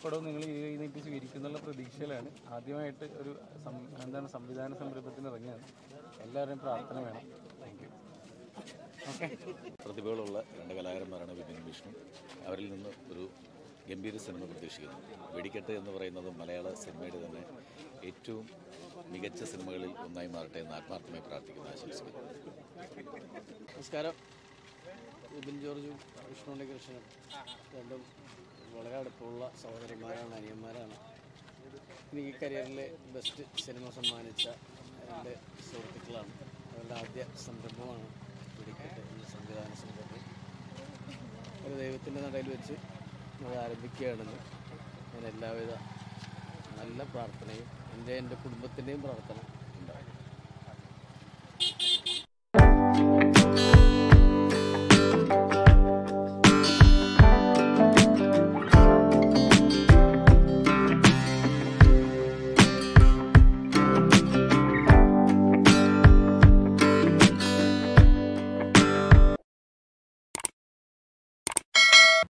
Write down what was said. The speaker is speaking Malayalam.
പടവും നിങ്ങൾ ഈ കൈ നീട്ടി സ്വീകരിക്കുന്നുള്ള പ്രതീക്ഷയിലാണ് ആദ്യമായിട്ട് ഒരു സം- എന്താണ് സംവിധാന സംരംഭത്തിന് ഇറങ്ങിയത് എല്ലാവരുടെയും പ്രാർത്ഥന വേണം താങ്ക് യു ഓക്കെ പ്രതിഭകളുള്ള രണ്ട് കലാകാരന്മാരാണ് വിപിൻ വിഷ്ണു അവരിൽ നിന്ന് ഒരു ഗംഭീര സിനിമ പ്രതീക്ഷിക്കുന്നു വെടിക്കെട്ട് എന്ന് പറയുന്നത് മലയാള സിനിമയുടെ തന്നെ ഏറ്റവും മികച്ച സിനിമകളിൽ ഒന്നായി മാറട്ടെ എന്ന് ആത്മാർത്ഥമായി പ്രാർത്ഥിക്കുന്നു ആശംസിക്കുന്നു നമസ്കാരം വിപിൻ ജോർജും വിഷ്ണു ഉണ്ണികൃഷ്ണനും രണ്ടും വളരെ അടുപ്പമുള്ള സഹോദരന്മാരാണ് അനിയന്മാരാണ് എനിക്ക് ഈ കരിയറിലെ ബെസ്റ്റ് സിനിമ സമ്മാനിച്ച എൻ്റെ സുഹൃത്തുക്കളാണ് അവരുടെ ആദ്യ സംരംഭമാണ് പിടിക്കട്ടെ എന്ന സംവിധാന സംരംഭം ഒരു ദൈവത്തിൻ്റെ നടയിൽ വെച്ച് അത് ആരംഭിക്കുകയാണെന്ന് ഞാൻ എല്ലാവിധ നല്ല പ്രാർത്ഥനയും എൻ്റെ എൻ്റെ കുടുംബത്തിൻ്റെയും പ്രാർത്ഥന